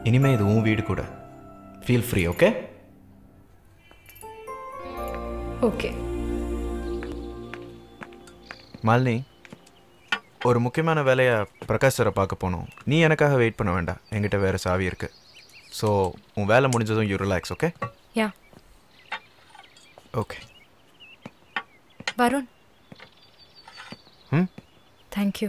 இனிமே இது உன் வீடு கூட feel free okay okay Malini ஒரு முக்கியமான வேலையை பிரகாஷ் சாரை பார்க்க போகணும் நீ எனக்காக வெயிட் பண்ண வேண்டாம் என்கிட்ட வேறு சாவி இருக்கு ஸோ உன் வேலை முடிஞ்சதும் you relax okay yeah okay Varun hmm thank you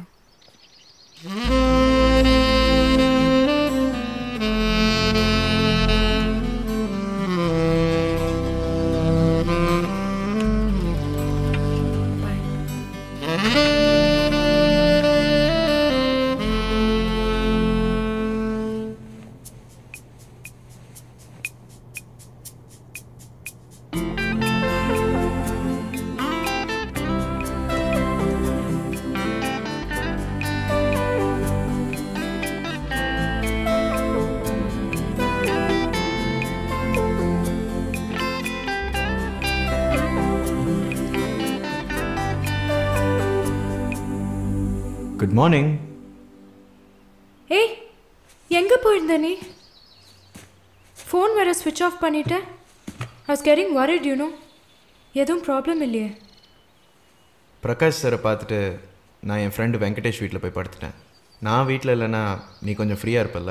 good morning ஏய் எங்கே போயிருந்த நீ ஃபோன் வேற ஸ்விட்ச் ஆஃப் பண்ணிட்டேன் I was getting worried you know எதுவும் ப்ராப்ளம் இல்லையே பிரகாஷ் சாரை பார்த்துட்டு நான் என் ஃப்ரெண்டு வெங்கடேஷ் வீட்டில் போய் படுத்துட்டேன் நான் வீட்டில் இல்லைன்னா நீ கொஞ்சம் ஃப்ரீயாக இருப்பல்ல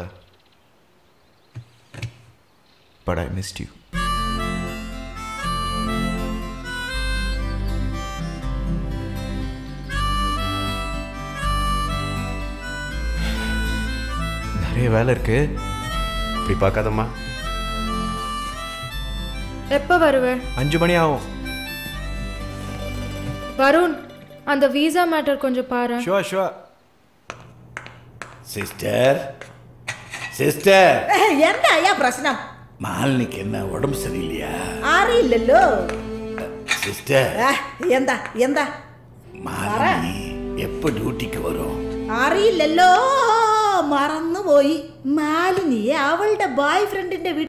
பட் ஐ மிஸ்ட் யூ நிறைய வேலை இருக்கு இப்படி பார்க்காதம்மா எப்போ வருவ அஞ்சு மணி ஆகும் வருண் அந்த வீசா மேட்டர் கொஞ்சம் பாரு ஷுவா ஷுவா சிஸ்டர் சிஸ்டர் என்ன ஐயா பிரச்சனம் மாலினிக்கு என்ன உடம்பு சரியில்லையா അറിയില്ലല്ലോ சிஸ்டர் ആ, എന്താ എന്താ மாலினி எப்போ டியூட்டிக்கு வரும் അറിയില്ലല്ലോ മറന്നുപോയി മാലിനിയെ അവളുടെ ബോയ് ഫ്രണ്ടിന്റെ